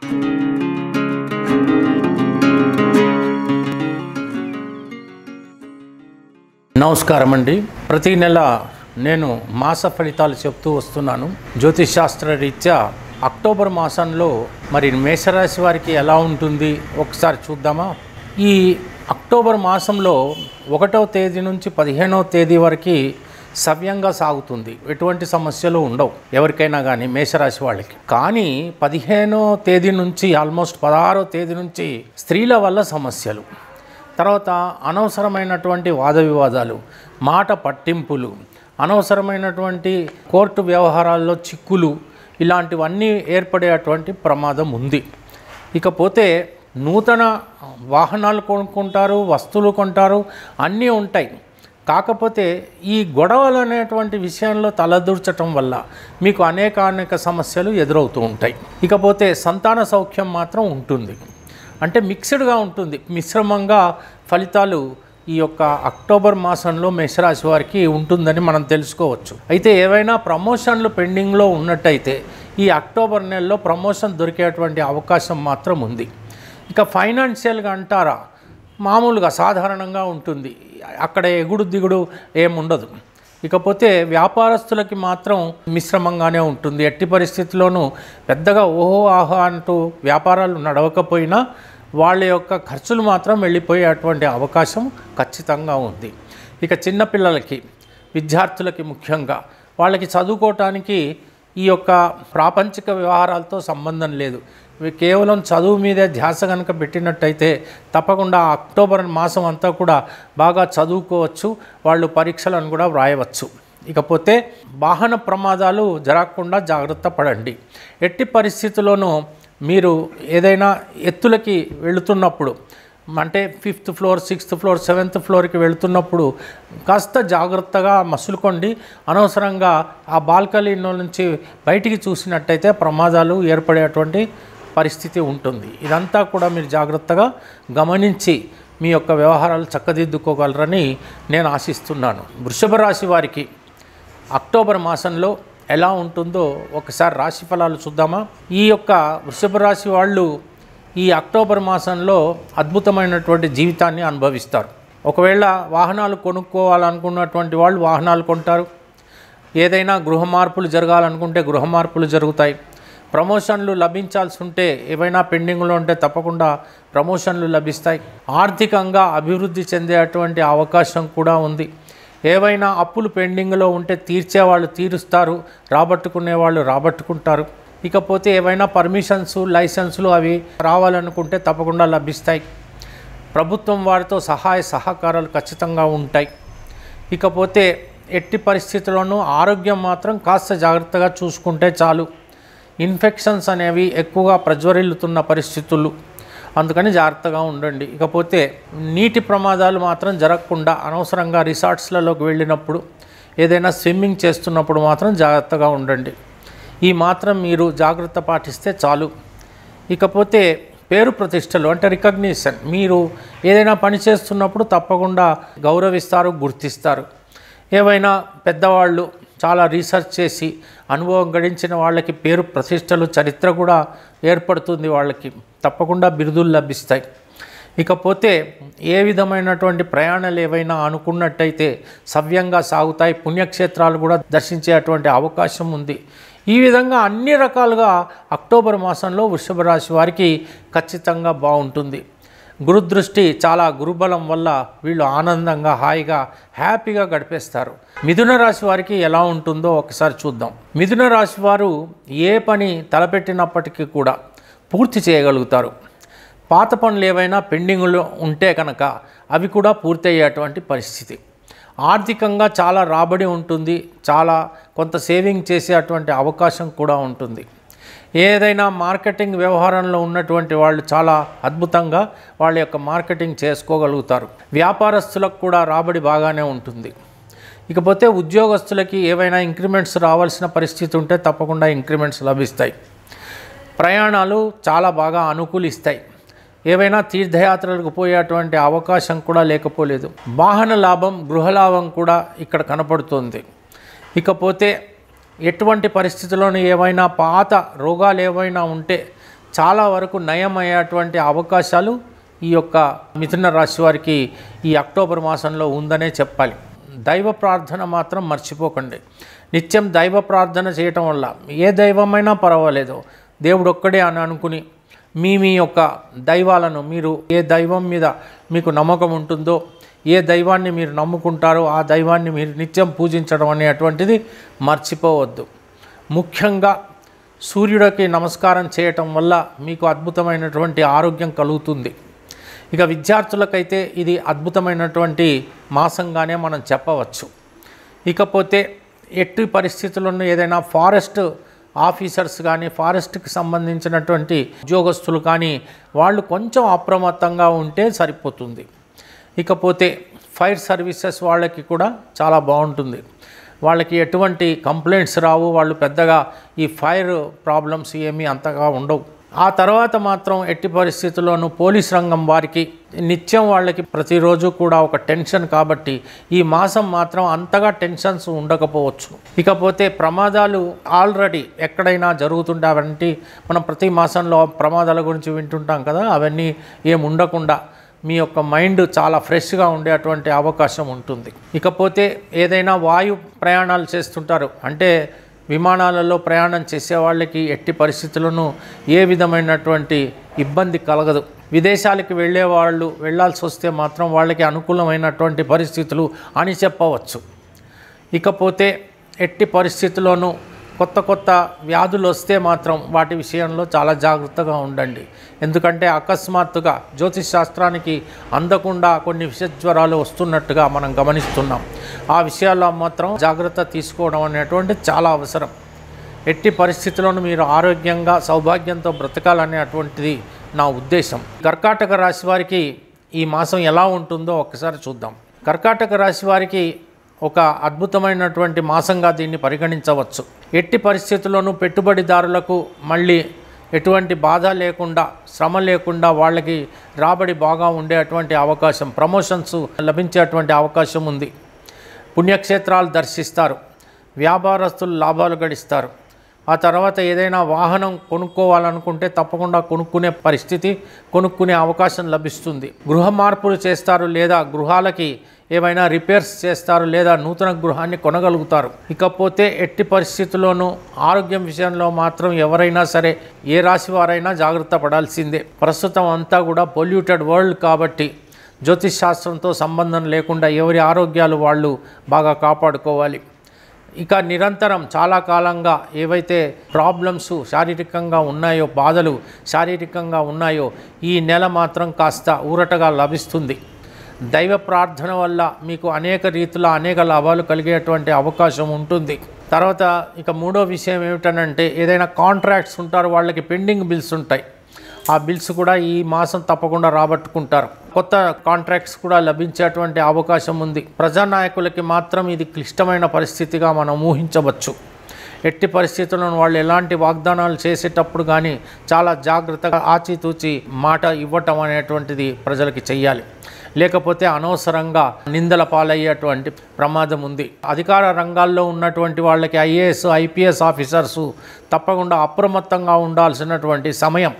నమస్కారం అండి ప్రతి నెల నేను మాస ఫలితాలు చెప్తూ వస్తున్నాను జ్యోతిష్ శాస్త్ర రీత్యా అక్టోబర్ మాసంలో మరి మేషరాశి వారికి ఎలా ఉంటుంది ఒకసారి చూద్దామా ఈ అక్టోబర్ మాసంలో ఒకటవ తేదీ నుంచి పదిహేనవ తేదీ వరకు సవ్యంగా సాగుతుంది ఎటువంటి సమస్యలు ఉండవు ఎవరికైనా కానీ మేషరాశి వాళ్ళకి కానీ పదిహేనో తేదీ నుంచి ఆల్మోస్ట్ పదహారో తేదీ నుంచి స్త్రీల వల్ల సమస్యలు తర్వాత అనవసరమైనటువంటి వాద వివాదాలు మాట పట్టింపులు అనవసరమైనటువంటి కోర్టు వ్యవహారాల్లో చిక్కులు ఇలాంటివన్నీ ఏర్పడేటువంటి ప్రమాదం ఉంది ఇకపోతే నూతన వాహనాలు కొనుక్కుంటారు వస్తువులు కొంటారు అన్నీ ఉంటాయి కాకపోతే ఈ గొడవలు అనేటువంటి విషయంలో తలదూర్చటం వల్ల మీకు అనేక అనేక సమస్యలు ఎదురవుతూ ఉంటాయి ఇకపోతే సంతాన సౌఖ్యం మాత్రం ఉంటుంది అంటే మిక్స్డ్గా ఉంటుంది మిశ్రమంగా ఫలితాలు ఈ యొక్క అక్టోబర్ మాసంలో మేషరాశి వారికి ఉంటుందని మనం తెలుసుకోవచ్చు అయితే ఏవైనా ప్రమోషన్లు పెండింగ్లో ఉన్నట్టయితే ఈ అక్టోబర్ నెలలో ప్రమోషన్ దొరికేటువంటి అవకాశం మాత్రం ఉంది ఇక ఫైనాన్షియల్గా అంటారా మామూలుగా సాధారణంగా ఉంటుంది అక్కడ ఎగుడు దిగుడు ఏముండదు ఇకపోతే వ్యాపారస్తులకి మాత్రం మిశ్రమంగానే ఉంటుంది ఎట్టి పరిస్థితుల్లోనూ పెద్దగా ఓహో ఆహో అంటూ వ్యాపారాలు నడవకపోయినా వాళ్ళ యొక్క ఖర్చులు మాత్రం వెళ్ళిపోయేటువంటి అవకాశం ఖచ్చితంగా ఉంది ఇక చిన్నపిల్లలకి విద్యార్థులకి ముఖ్యంగా వాళ్ళకి చదువుకోవటానికి ఈ యొక్క ప్రాపంచిక వ్యవహారాలతో సంబంధం లేదు ఇవి కేవలం చదువు మీదే ధ్యాస కనుక పెట్టినట్టయితే తప్పకుండా అక్టోబర్ మాసం అంతా కూడా బాగా చదువుకోవచ్చు వాళ్ళు పరీక్షలను కూడా వ్రాయవచ్చు ఇకపోతే వాహన ప్రమాదాలు జరగకుండా జాగ్రత్త పడండి ఎట్టి పరిస్థితుల్లోనూ మీరు ఏదైనా ఎత్తులకి వెళుతున్నప్పుడు అంటే fifth floor sixth floor seventh ఫ్లోర్కి వెళుతున్నప్పుడు కాస్త జాగ్రత్తగా మసులుకోండి అనవసరంగా ఆ బాల్కనీలో నుంచి బయటికి చూసినట్టయితే ప్రమాదాలు ఏర్పడేటువంటి పరిస్థితి ఉంటుంది ఇదంతా కూడా మీరు జాగ్రత్తగా గమనించి మీ యొక్క వ్యవహారాలు చక్కదిద్దుకోగలరని నేను ఆశిస్తున్నాను వృషభ రాశి వారికి అక్టోబర్ మాసంలో ఎలా ఉంటుందో ఒకసారి రాశి ఫలాలు చూద్దామా ఈ యొక్క వృషభ రాశి వాళ్ళు ఈ అక్టోబర్ మాసంలో అద్భుతమైనటువంటి జీవితాన్ని అనుభవిస్తారు ఒకవేళ వాహనాలు కొనుక్కోవాలనుకున్నటువంటి వాళ్ళు వాహనాలు కొంటారు ఏదైనా గృహ మార్పులు జరగాలనుకుంటే గృహ మార్పులు జరుగుతాయి ప్రమోషన్లు లభించాల్సి ఉంటే ఏవైనా పెండింగ్లో ఉంటే తప్పకుండా ప్రమోషన్లు లభిస్తాయి ఆర్థికంగా అభివృద్ధి చెందేటువంటి అవకాశం కూడా ఉంది ఏవైనా అప్పులు పెండింగ్లో ఉంటే తీర్చేవాళ్ళు తీరుస్తారు రాబట్టుకునే వాళ్ళు రాబట్టుకుంటారు ఇకపోతే ఏవైనా పర్మిషన్స్ లైసెన్సులు అవి రావాలనుకుంటే తప్పకుండా లభిస్తాయి ప్రభుత్వం వారితో సహాయ సహకారాలు ఖచ్చితంగా ఉంటాయి ఇకపోతే ఎట్టి పరిస్థితుల్లోనూ ఆరోగ్యం మాత్రం కాస్త జాగ్రత్తగా చూసుకుంటే చాలు ఇన్ఫెక్షన్స్ అనేవి ఎక్కువగా ప్రజ్వరిల్లుతున్న పరిస్థితులు అందుకని జాగ్రత్తగా ఉండండి ఇకపోతే నీటి ప్రమాదాలు మాత్రం జరగకుండా అనవసరంగా రిసార్ట్స్లలోకి వెళ్ళినప్పుడు ఏదైనా స్విమ్మింగ్ చేస్తున్నప్పుడు మాత్రం జాగ్రత్తగా ఉండండి ఈ మాత్రం మీరు జాగ్రత్త పాటిస్తే చాలు ఇకపోతే పేరు ప్రతిష్టలు అంటే రికగ్నిషన్ మీరు ఏదైనా పని చేస్తున్నప్పుడు తప్పకుండా గౌరవిస్తారు గుర్తిస్తారు ఏవైనా పెద్దవాళ్ళు చాలా రీసెర్చ్ చేసి అనుభవం గడించిన వాళ్ళకి పేరు ప్రతిష్టలు చరిత్ర కూడా ఏర్పడుతుంది వాళ్ళకి తప్పకుండా బిరుదులు లభిస్తాయి ఇకపోతే ఏ విధమైనటువంటి ప్రయాణాలు ఏవైనా అనుకున్నట్టయితే సవ్యంగా సాగుతాయి పుణ్యక్షేత్రాలు కూడా దర్శించేటువంటి అవకాశం ఉంది ఈ విధంగా అన్ని రకాలుగా అక్టోబర్ మాసంలో వృషభ రాశి వారికి ఖచ్చితంగా బాగుంటుంది గురుదృష్టి చాలా గురుబలం వల్ల వీళ్ళు ఆనందంగా హాయిగా హ్యాపీగా గడిపేస్తారు మిథున రాశి వారికి ఎలా ఉంటుందో ఒకసారి చూద్దాం మిథున రాశి వారు ఏ పని తలపెట్టినప్పటికీ కూడా పూర్తి చేయగలుగుతారు పాత పనులు ఏవైనా పెండింగ్లో ఉంటే కనుక అవి కూడా పూర్తయ్యేటువంటి పరిస్థితి ఆర్థికంగా చాలా రాబడి ఉంటుంది చాలా కొంత సేవింగ్ చేసేటువంటి అవకాశం కూడా ఉంటుంది ఏదైనా మార్కెటింగ్ వ్యవహారంలో ఉన్నటువంటి వాళ్ళు చాలా అద్భుతంగా వాళ్ళ యొక్క మార్కెటింగ్ చేసుకోగలుగుతారు వ్యాపారస్తులకు కూడా రాబడి బాగానే ఉంటుంది ఇకపోతే ఉద్యోగస్తులకి ఏవైనా ఇంక్రిమెంట్స్ రావాల్సిన పరిస్థితి ఉంటే తప్పకుండా ఇంక్రిమెంట్స్ లభిస్తాయి ప్రయాణాలు చాలా బాగా అనుకూలిస్తాయి ఏవైనా తీర్థయాత్రలకు పోయేటువంటి అవకాశం కూడా లేకపోలేదు వాహన లాభం గృహ లాభం కూడా ఇక్కడ కనపడుతుంది ఇకపోతే ఎటువంటి పరిస్థితుల్లోనూ ఏవైనా పాత రోగాలు ఏవైనా ఉంటే చాలా వరకు నయమయ్యేటువంటి అవకాశాలు ఈ యొక్క మిథున రాశి వారికి ఈ అక్టోబర్ మాసంలో ఉందనే చెప్పాలి దైవ ప్రార్థన మాత్రం మర్చిపోకండి నిత్యం దైవ ప్రార్థన చేయటం వల్ల ఏ దైవమైనా పర్వాలేదు దేవుడు ఒక్కడే అని అనుకుని మీ మీ యొక్క దైవాలను మీరు ఏ దైవం మీద మీకు నమ్మకం ఉంటుందో ఏ దైవాన్ని మీరు నమ్ముకుంటారో ఆ దైవాన్ని మీరు నిత్యం పూజించడం అనేటువంటిది మర్చిపోవద్దు ముఖ్యంగా సూర్యుడికి నమస్కారం చేయటం వల్ల మీకు అద్భుతమైనటువంటి ఆరోగ్యం కలుగుతుంది ఇక విద్యార్థులకైతే ఇది అద్భుతమైనటువంటి మాసంగానే మనం చెప్పవచ్చు ఇకపోతే ఎట్టి పరిస్థితులను ఏదైనా ఫారెస్ట్ ఆఫీసర్స్ కానీ ఫారెస్ట్కి సంబంధించినటువంటి ఉద్యోగస్తులు కానీ వాళ్ళు కొంచెం అప్రమత్తంగా ఉంటే సరిపోతుంది ఇకపోతే ఫైర్ సర్వీసెస్ వాళ్ళకి కూడా చాలా బాగుంటుంది వాళ్ళకి ఎటువంటి కంప్లైంట్స్ రావు వాళ్ళు పెద్దగా ఈ ఫైర్ ప్రాబ్లమ్స్ ఏమీ అంతగా ఉండవు ఆ తర్వాత మాత్రం ఎట్టి పరిస్థితుల్లోనూ పోలీస్ రంగం వారికి నిత్యం వాళ్ళకి ప్రతిరోజు కూడా ఒక టెన్షన్ కాబట్టి ఈ మాసం మాత్రం అంతగా టెన్షన్స్ ఉండకపోవచ్చు ఇకపోతే ప్రమాదాలు ఆల్రెడీ ఎక్కడైనా జరుగుతుంటే అవన్నీ మనం ప్రతి మాసంలో ప్రమాదాల గురించి వింటుంటాం కదా అవన్నీ ఏం ఉండకుండా మీ యొక్క మైండ్ చాలా ఫ్రెష్గా ఉండేటువంటి అవకాశం ఉంటుంది ఇకపోతే ఏదైనా వాయు ప్రయాణాలు చేస్తుంటారు అంటే విమానాలలో ప్రయాణం చేసే వాళ్ళకి ఎట్టి పరిస్థితులను ఏ విధమైనటువంటి ఇబ్బంది కలగదు విదేశాలకు వెళ్ళే వాళ్ళు వెళ్ళాల్సి వస్తే మాత్రం వాళ్ళకి అనుకూలమైనటువంటి పరిస్థితులు అని చెప్పవచ్చు ఇకపోతే ఎట్టి పరిస్థితుల్లోనూ కొత్త కొత్త వ్యాధులు వస్తే మాత్రం వాటి విషయంలో చాలా జాగ్రత్తగా ఉండండి ఎందుకంటే అకస్మాత్తుగా జ్యోతిష్ శాస్త్రానికి అందకుండా కొన్ని విషజ్వరాలు వస్తున్నట్టుగా మనం గమనిస్తున్నాం ఆ విషయాల్లో మాత్రం జాగ్రత్త తీసుకోవడం అనేటువంటి చాలా అవసరం ఎట్టి పరిస్థితుల్లోనూ మీరు ఆరోగ్యంగా సౌభాగ్యంతో బ్రతకాలనేటువంటిది నా ఉద్దేశం కర్కాటక రాశి వారికి ఈ మాసం ఎలా ఉంటుందో ఒక్కసారి చూద్దాం కర్కాటక రాశి వారికి ఒక అద్భుతమైనటువంటి మాసంగా దీన్ని పరిగణించవచ్చు ఎట్టి పరిస్థితుల్లోనూ పెట్టుబడిదారులకు మళ్ళీ ఎటువంటి బాధ లేకుండా శ్రమ లేకుండా వాళ్ళకి రాబడి బాగా ఉండేటువంటి అవకాశం ప్రమోషన్స్ లభించేటువంటి అవకాశం ఉంది పుణ్యక్షేత్రాలు దర్శిస్తారు వ్యాపారస్తులు లాభాలు గడిస్తారు ఆ తర్వాత ఏదైనా వాహనం కొనుక్కోవాలనుకుంటే తప్పకుండా కొనుక్కునే పరిస్థితి కొనుక్కునే అవకాశం లభిస్తుంది గృహ మార్పులు చేస్తారు లేదా గృహాలకి ఏమైనా రిపేర్స్ చేస్తారు లేదా నూతన గృహాన్ని కొనగలుగుతారు ఇకపోతే ఎట్టి పరిస్థితుల్లోనూ ఆరోగ్యం విషయంలో మాత్రం ఎవరైనా సరే ఏ రాశి వారైనా జాగ్రత్త పడాల్సిందే ప్రస్తుతం అంతా కూడా పొల్యూటెడ్ వరల్డ్ కాబట్టి జ్యోతిష్ శాస్త్రంతో సంబంధం లేకుండా ఎవరి ఆరోగ్యాలు వాళ్ళు బాగా కాపాడుకోవాలి ఇక నిరంతరం చాలా కాలంగా ఏవైతే ప్రాబ్లమ్స్ శారీరకంగా ఉన్నాయో బాధలు శారీరకంగా ఉన్నాయో ఈ నెల మాత్రం కాస్త ఊరటగా లభిస్తుంది దైవ ప్రార్థన వల్ల మీకు అనేక రీతిలో అనేక లాభాలు కలిగేటువంటి అవకాశం ఉంటుంది తర్వాత ఇక మూడో విషయం ఏమిటనంటే ఏదైనా కాంట్రాక్ట్స్ ఉంటారు వాళ్ళకి పెండింగ్ బిల్స్ ఉంటాయి ఆ బిల్స్ కూడా ఈ మాసం తప్పకుండా రాబట్టుకుంటారు కొత్త కాంట్రాక్ట్స్ కూడా లభించేటువంటి అవకాశం ఉంది ప్రజానాయకులకి మాత్రం ఇది క్లిష్టమైన పరిస్థితిగా మనం ఊహించవచ్చు ఎట్టి పరిస్థితులను వాళ్ళు ఎలాంటి వాగ్దానాలు చేసేటప్పుడు కానీ చాలా జాగ్రత్తగా ఆచితూచి మాట ఇవ్వటం అనేటువంటిది ప్రజలకి చెయ్యాలి లేకపోతే అనవసరంగా నిందల పాలయ్యేటువంటి ప్రమాదం ఉంది అధికార రంగాల్లో ఉన్నటువంటి వాళ్ళకి ఐఏఎస్ ఐపీఎస్ ఆఫీసర్సు తప్పకుండా అప్రమత్తంగా ఉండాల్సినటువంటి సమయం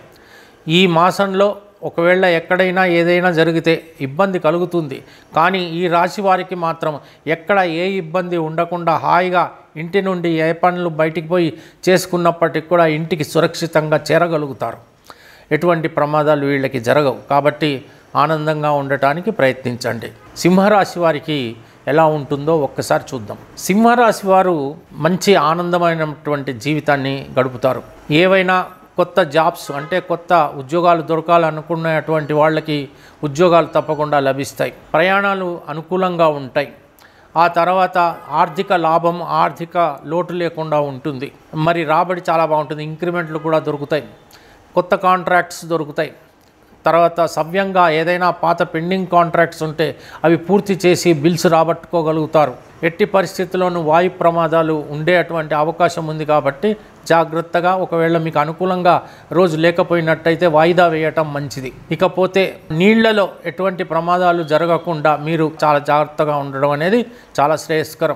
ఈ మాసంలో ఒకవేళ ఎక్కడైనా ఏదైనా జరిగితే ఇబ్బంది కలుగుతుంది కానీ ఈ రాశి వారికి మాత్రం ఎక్కడ ఏ ఇబ్బంది ఉండకుండా హాయిగా ఇంటి నుండి ఏ పనులు బయటికి పోయి చేసుకున్నప్పటికి కూడా ఇంటికి సురక్షితంగా చేరగలుగుతారు ఎటువంటి ప్రమాదాలు వీళ్ళకి జరగవు కాబట్టి ఆనందంగా ఉండటానికి ప్రయత్నించండి సింహరాశి వారికి ఎలా ఉంటుందో ఒక్కసారి చూద్దాం సింహరాశి వారు మంచి ఆనందమైనటువంటి జీవితాన్ని గడుపుతారు ఏవైనా కొత్త జాబ్స్ అంటే కొత్త ఉద్యోగాలు దొరకాలనుకున్నటువంటి వాళ్ళకి ఉద్యోగాలు తప్పకుండా లభిస్తాయి ప్రయాణాలు అనుకూలంగా ఉంటాయి ఆ తర్వాత ఆర్థిక లాభం ఆర్థిక లోటు లేకుండా ఉంటుంది మరి రాబడి చాలా బాగుంటుంది ఇంక్రిమెంట్లు కూడా దొరుకుతాయి కొత్త కాంట్రాక్ట్స్ దొరుకుతాయి తర్వాత సవ్యంగా ఏదైనా పాత పెండింగ్ కాంట్రాక్ట్స్ ఉంటే అవి పూర్తి చేసి బిల్స్ రాబట్టుకోగలుగుతారు ఎట్టి పరిస్థితుల్లోనూ వాయు ప్రమాదాలు ఉండేటువంటి అవకాశం ఉంది కాబట్టి జాగ్రత్తగా ఒకవేళ మీకు అనుకూలంగా రోజు లేకపోయినట్టయితే వాయిదా వేయటం మంచిది ఇకపోతే నీళ్లలో ఎటువంటి ప్రమాదాలు జరగకుండా మీరు చాలా జాగ్రత్తగా ఉండడం అనేది చాలా శ్రేయస్కరం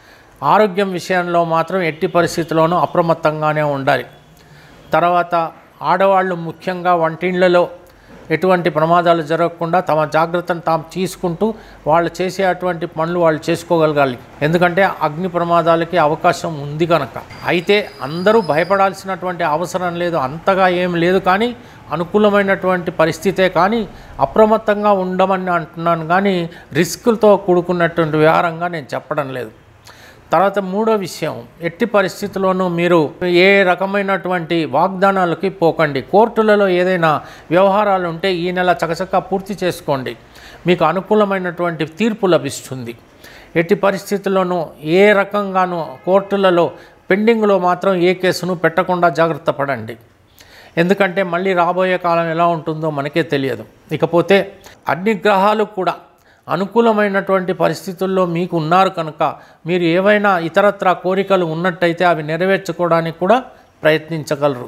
ఆరోగ్యం విషయంలో మాత్రం ఎట్టి పరిస్థితుల్లోనూ అప్రమత్తంగానే ఉండాలి తర్వాత ఆడవాళ్ళు ముఖ్యంగా వంటిండ్లలో ఎటువంటి ప్రమాదాలు జరగకుండా తమ జాగ్రత్తను తాము తీసుకుంటూ వాళ్ళు చేసే అటువంటి పనులు వాళ్ళు చేసుకోగలగాలి ఎందుకంటే అగ్ని ప్రమాదాలకి అవకాశం ఉంది కనుక అయితే అందరూ భయపడాల్సినటువంటి అవసరం లేదు అంతగా ఏం లేదు కానీ అనుకూలమైనటువంటి పరిస్థితే కానీ అప్రమత్తంగా ఉండమని అంటున్నాను కానీ రిస్కులతో కూడుకున్నటువంటి వ్యవహారంగా నేను చెప్పడం లేదు తర్వాత మూడో విషయం ఎట్టి పరిస్థితుల్లోనూ మీరు ఏ రకమైనటువంటి వాగ్దానాలకి పోకండి కోర్టులలో ఏదైనా వ్యవహారాలు ఉంటే ఈ నెల చకచకా పూర్తి చేసుకోండి మీకు అనుకూలమైనటువంటి తీర్పు లభిస్తుంది ఎట్టి పరిస్థితుల్లోనూ ఏ రకంగానూ కోర్టులలో పెండింగ్లో మాత్రం ఏ కేసును పెట్టకుండా జాగ్రత్త పడండి ఎందుకంటే మళ్ళీ రాబోయే కాలం ఎలా ఉంటుందో మనకే తెలియదు ఇకపోతే అన్ని గ్రహాలు కూడా అనుకూలమైనటువంటి పరిస్థితుల్లో మీకు ఉన్నారు కనుక మీరు ఏవైనా ఇతరత్ర కోరికలు ఉన్నట్టయితే అవి నెరవేర్చుకోవడానికి కూడా ప్రయత్నించగలరు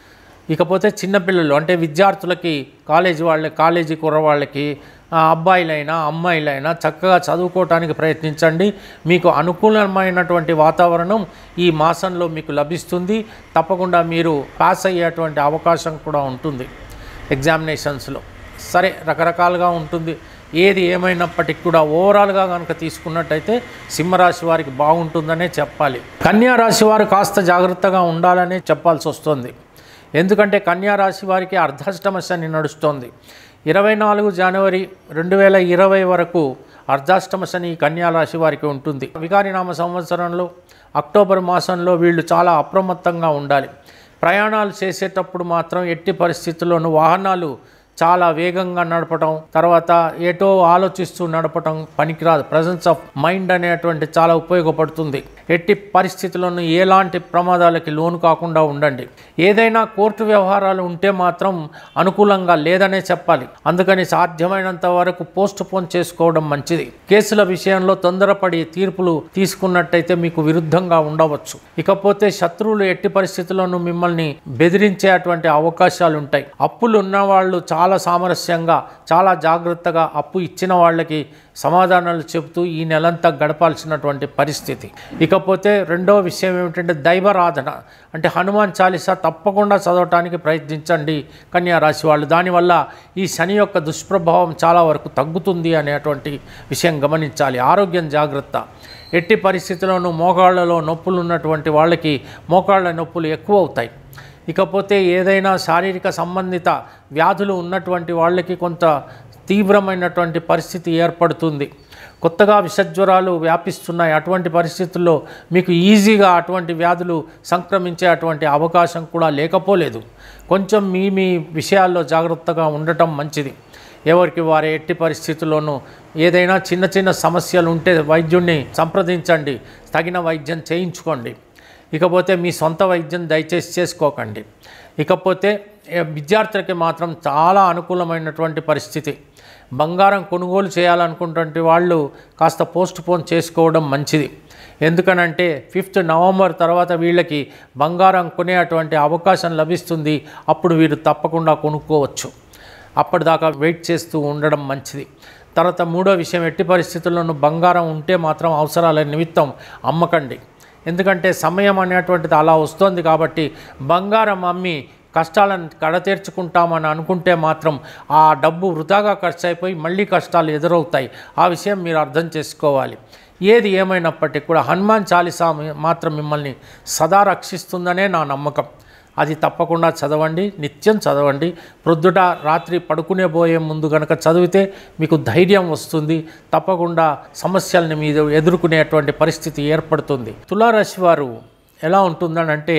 ఇకపోతే చిన్నపిల్లలు అంటే విద్యార్థులకి కాలేజీ వాళ్ళ కాలేజీ కుర్రవాళ్ళకి ఆ, అబ్బాయిలైనా అమ్మాయిలైనా చక్కగా చదువుకోవటానికి ప్రయత్నించండి మీకు అనుకూలమైనటువంటి వాతావరణం ఈ మాసంలో మీకు లభిస్తుంది తప్పకుండా మీరు పాస్ అయ్యేటువంటి అవకాశం కూడా ఉంటుంది ఎగ్జామినేషన్స్లో సరే రకరకాలుగా ఉంటుంది ఏది ఏమైనప్పటికీ కూడా ఓవరాల్గా కనుక తీసుకున్నట్టయితే సింహరాశి వారికి బాగుంటుందనే చెప్పాలి కన్యా రాశి వారు కాస్త జాగ్రత్తగా ఉండాలనే చెప్పాల్సి వస్తుంది ఎందుకంటే కన్యా రాశి వారికి అర్ధాష్టమ శని నడుస్తోంది ఇరవై నాలుగు జనవరి రెండు వేల ఇరవై వరకు అర్ధాష్టమ శని కన్యా రాశి వారికి ఉంటుంది వికారినామ సంవత్సరంలో అక్టోబర్ మాసంలో వీళ్ళు చాలా అప్రమత్తంగా ఉండాలి ప్రయాణాలు చేసేటప్పుడు మాత్రం ఎట్టి పరిస్థితుల్లోనూ వాహనాలు చాలా వేగంగా నడపటం తర్వాత ఏటో ఆలోచిస్తూ నడపటం పనికిరాదు ప్రజెన్స్ ఆఫ్ మైండ్ అనేటువంటి చాలా ఉపయోగపడుతుంది ఎట్టి పరిస్థితుల్లోనూ ఎలాంటి ప్రమాదాలకి లోను కాకుండా ఉండండి ఏదైనా కోర్టు వ్యవహారాలు ఉంటే మాత్రం అనుకూలంగా లేదనే చెప్పాలి అందుకని సాధ్యమైనంత వరకు పోస్ట్ పోన్ చేసుకోవడం మంచిది కేసుల విషయంలో తొందరపడి తీర్పులు తీసుకున్నట్టయితే మీకు విరుద్ధంగా ఉండవచ్చు ఇకపోతే శత్రువులు ఎట్టి పరిస్థితుల్లోనూ మిమ్మల్ని బెదిరించేటువంటి అవకాశాలు ఉంటాయి అప్పులు ఉన్న వాళ్ళు చాలా సామరస్యంగా చాలా జాగ్రత్తగా అప్పు ఇచ్చిన వాళ్ళకి సమాధానాలు చెబుతూ ఈ నెలంతా గడపాల్సినటువంటి పరిస్థితి ఇకపోతే రెండో విషయం ఏమిటంటే దైవారాధన అంటే హనుమాన్ చాలీసా తప్పకుండా చదవటానికి ప్రయత్నించండి కన్యా రాశి వాళ్ళు దానివల్ల ఈ శని యొక్క దుష్ప్రభావం చాలా వరకు తగ్గుతుంది అనేటువంటి విషయం గమనించాలి ఆరోగ్యం జాగ్రత్త ఎట్టి పరిస్థితుల్లోనూ మోకాళ్ళలో నొప్పులు ఉన్నటువంటి వాళ్ళకి మోకాళ్ళ నొప్పులు ఎక్కువ అవుతాయి ఇకపోతే ఏదైనా శారీరక సంబంధిత వ్యాధులు ఉన్నటువంటి వాళ్ళకి కొంత తీవ్రమైనటువంటి పరిస్థితి ఏర్పడుతుంది కొత్తగా విషజ్వరాలు వ్యాపిస్తున్నాయి అటువంటి పరిస్థితుల్లో మీకు ఈజీగా అటువంటి వ్యాధులు సంక్రమించే అటువంటి అవకాశం కూడా లేకపోలేదు కొంచెం మీ మీ విషయాల్లో జాగ్రత్తగా ఉండటం మంచిది ఎవరికి వారి ఎట్టి పరిస్థితుల్లోనూ ఏదైనా చిన్న చిన్న సమస్యలు ఉంటే వైద్యుడిని సంప్రదించండి తగిన వైద్యం చేయించుకోండి ఇకపోతే మీ సొంత వైద్యం దయచేసి చేసుకోకండి ఇకపోతే ఏ, విద్యార్థులకి మాత్రం చాలా అనుకూలమైనటువంటి పరిస్థితి బంగారం కొనుగోలు చేయాలనుకున్నటువంటి వాళ్ళు కాస్త పోస్ట్ పోన్ చేసుకోవడం మంచిది ఎందుకనంటే ఫిఫ్త్ నవంబర్ తర్వాత వీళ్ళకి బంగారం కొనేటువంటి అవకాశం లభిస్తుంది అప్పుడు వీరు తప్పకుండా కొనుక్కోవచ్చు అప్పటిదాకా వెయిట్ చేస్తూ ఉండడం మంచిది తర్వాత మూడో విషయం ఎట్టి పరిస్థితుల్లోనూ బంగారం ఉంటే మాత్రం అవసరాల నిమిత్తం అమ్మకండి ఎందుకంటే సమయం అనేటువంటిది అలా వస్తుంది కాబట్టి బంగారం అమ్మి కష్టాలను కడతీర్చుకుంటామని అనుకుంటే మాత్రం ఆ డబ్బు వృధాగా ఖర్చు అయిపోయి మళ్ళీ కష్టాలు ఎదురవుతాయి ఆ విషయం మీరు అర్థం చేసుకోవాలి ఏది ఏమైనప్పటికీ కూడా హనుమాన్ చాలీసా మీ- మాత్రం మిమ్మల్ని సదా రక్షిస్తుందనే నా నమ్మకం అది తప్పకుండా చదవండి నిత్యం చదవండి ప్రొద్దుట రాత్రి పడుకునే పోయే ముందు కనుక చదివితే మీకు ధైర్యం వస్తుంది తప్పకుండా సమస్యల్ని మీద ఎదుర్కొనేటువంటి పరిస్థితి ఏర్పడుతుంది తులారాశి వారు ఎలా ఉంటుందని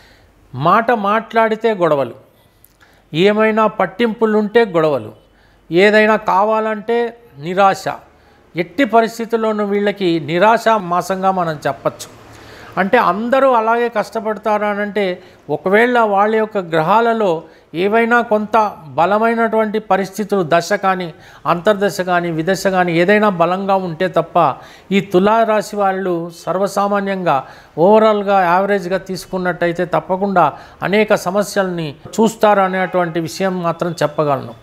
మాట మాట్లాడితే గొడవలు ఏమైనా పట్టింపులుంటే గొడవలు ఏదైనా కావాలంటే నిరాశ ఎట్టి పరిస్థితుల్లోనూ వీళ్ళకి నిరాశ మాసంగా మనం చెప్పచ్చు అంటే అందరూ అలాగే కష్టపడతారు అని అంటే ఒకవేళ వాళ్ళ యొక్క గ్రహాలలో ఏవైనా కొంత బలమైనటువంటి పరిస్థితులు దశ కానీ అంతర్దశ కానీ విదశ కానీ ఏదైనా బలంగా ఉంటే తప్ప ఈ తులారాశి వాళ్ళు సర్వసామాన్యంగా ఓవరాల్గా యావరేజ్గా తీసుకున్నట్టయితే తప్పకుండా అనేక సమస్యల్ని చూస్తారు అనేటువంటి విషయం మాత్రం చెప్పగలను